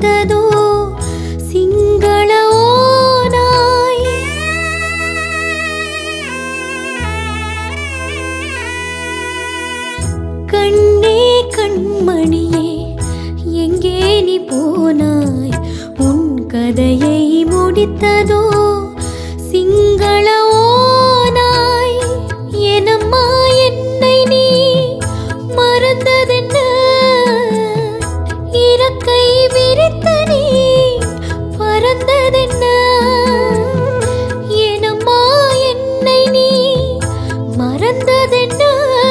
முடித்ததோ சிங்கள ஓநாய் கண்ணே கண்மணியே எங்கே நீ போனாய் உன் கதையை முடித்ததோ சிங்கள ஓநாய் எனம்மா என்னை நீ மறந்ததென்ன இறக்கை விரித்த நீ பறந்ததென்ன எனம்மா என்னை நீ மறந்ததென்ன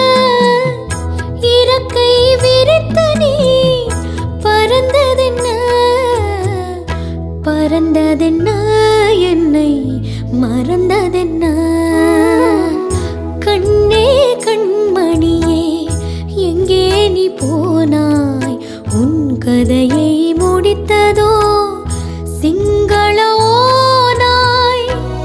இறக்கை விரித்த நீ பறந்ததென்ன பறந்ததென்ன என்னை மறந்ததென்ன கண்ணே கண்மணியே எங்கே நீ போனாய் உன் கதையை முடித்ததோ சிங்கள ஓநாய்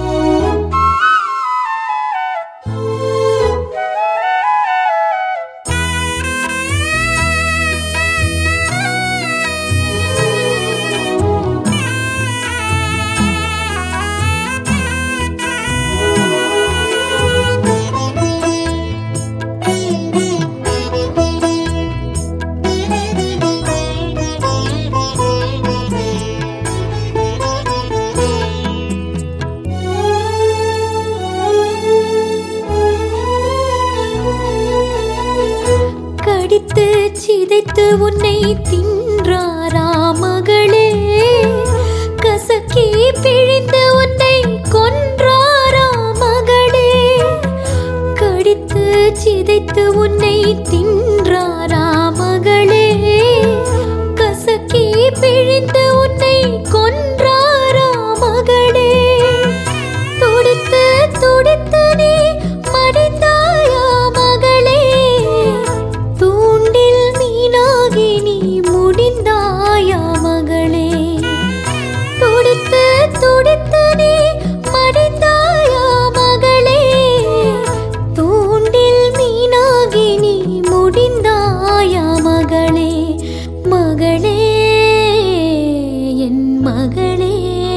கடித்து சிதைத்து உன்னை தின்றாரா மகளே கசக்கி பிழிந்து உன்னை கொன்றாரா மகளே கடித்து சிதைத்து உன்னை தின்றாரா மகளே கசக்கி பிழிந்து உன்னை கொன்றாரா மகளே துடித்து துடித்து நீ மடிந்தாயா மகளே தூண்டில் மீனாகி நீ முடிந்தாயா மகளே துடித்து துடித்து நீ மடிந்தாயா மகளே தூண்டில் மீனாகி நீ முடிந்தாயா மகளே மகளே என் மகளே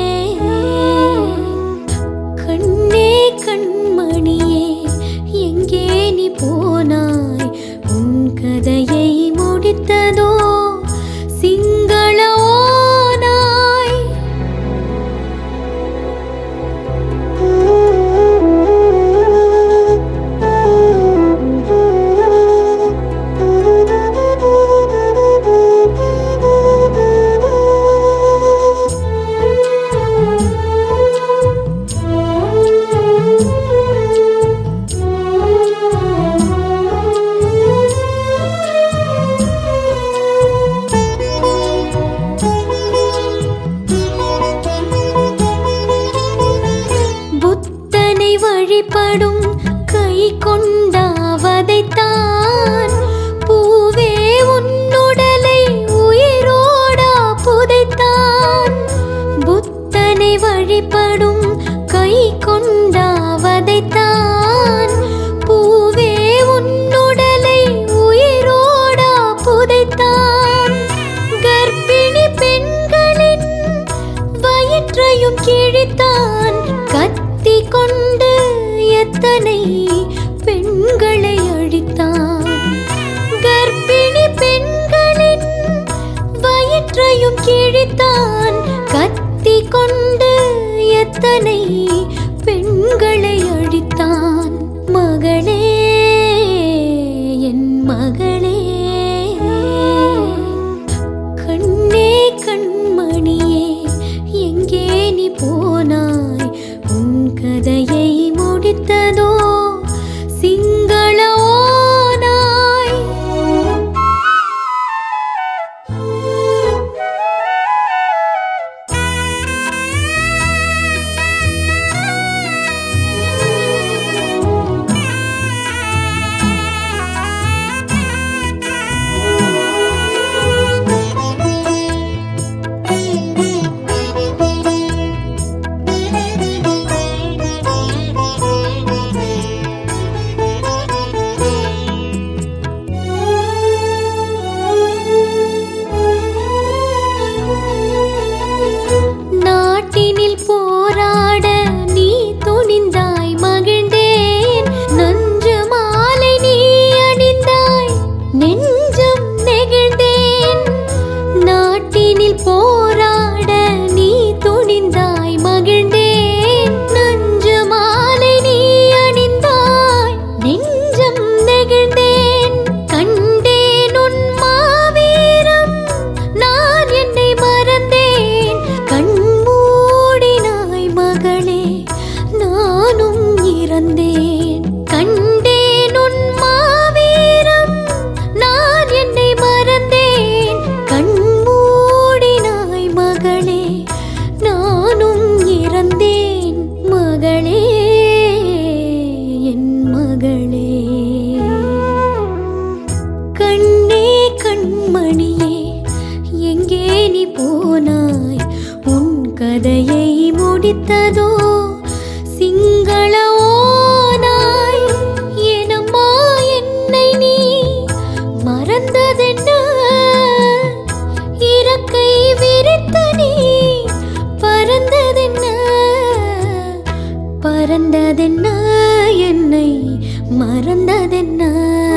கண்ணே கண்மணியே எங்கே நீ போனாய் உன் கதையை முடித்ததோ சிங்கள ஓநாய் புத்தனை வழிபடும் கை கொண்டாவதைத்தான் பூவே உன்னுடலை உயிரோடா புதைத்தான் புத்தனை வழிபடும் கை கொண்டாவதைத்தான் பூவே உன்னுடலை உயிரோடா புதைத்தான் கர்ப்பிணி பெண்களின் வயிற்றையும் கிழித்தான் கத்தி கொண்டு எத்தனை பெண்களை அழித்தான் கர்ப்பிணி பெண்களின் வயிற்றையும் கிழித்தான் கத்தி கொண்டு எத்தனை பெண்களை அழித்தான் மகளே என் மகளே கண்ணே கண்மணியே எங்கே நீ போனாய் உன் கதையை முடித்ததோ சிங்கள ஓநாய் நீ போனாய் உன் கதையை முடித்ததோ சிங்கள ஓனாய் எனம்மா என்னை நீ மறந்ததென்ன இறக்கை விரித்த நீ பறந்ததென்ன பறந்ததென்ன என்னை மறந்ததென்ன